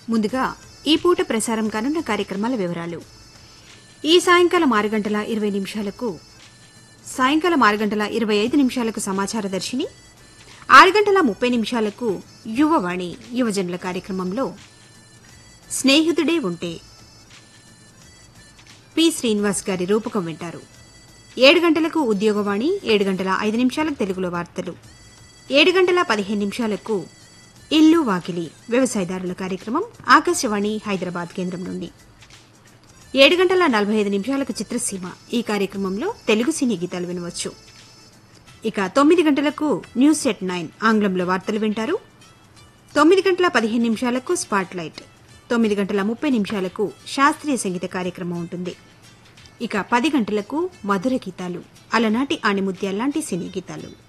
ముందుగా ఈ పూట ప్రసారం కానున్న కార్యక్రమాల వివరాలు ఈ సాయంకాలం ఆరు గంటల ఇరవై నిమిషాలకు సాయంకాలం ఆరు గంటల ఇరవై ఐదు నిమిషాలకు సమాచార దర్శిని ఆరు గంటల ముప్పై నిమిషాలకు యువవాణి యువజనుల కార్యక్రమంలో స్నేహితుడే ఉంటే పి శ్రీనివాస్ గారి రూపకం వింటారు ఏడు గంటలకు ఉద్యోగవాణి ఏడు గంటల ఐదు నిమిషాలకు తెలుగులో వార్తలు ఏడు గంటల పదిహేను నిమిషాలకు ఇల్లు వాకిలి వ్యవసాయదారుల కార్యక్రమం ఆకాశవాణి హైదరాబాద్ కేంద్రం నుండి ఏడు గంటల నలభై ఐదు నిమిషాలకు చిత్రసీమ ఈ కార్యక్రమంలో తెలుగు సినీ గీతాలు వినవచ్చు ఇక తొమ్మిది గంటలకు న్యూస్ సెట్ నైన్ ఆంగ్లంలో వార్తలు వింటారు తొమ్మిది గంటల పదిహేను నిమిషాలకు స్పాట్ లైట్ తొమ్మిది గంటల ముప్పై నిమిషాలకు శాస్త్రీయ సంగీత కార్యక్రమం ఉంటుంది ఇక పది గంటలకు మధుర గీతాలు అలనాటి ఆణిముత్యాల్లాంటి సినీ గీతాలు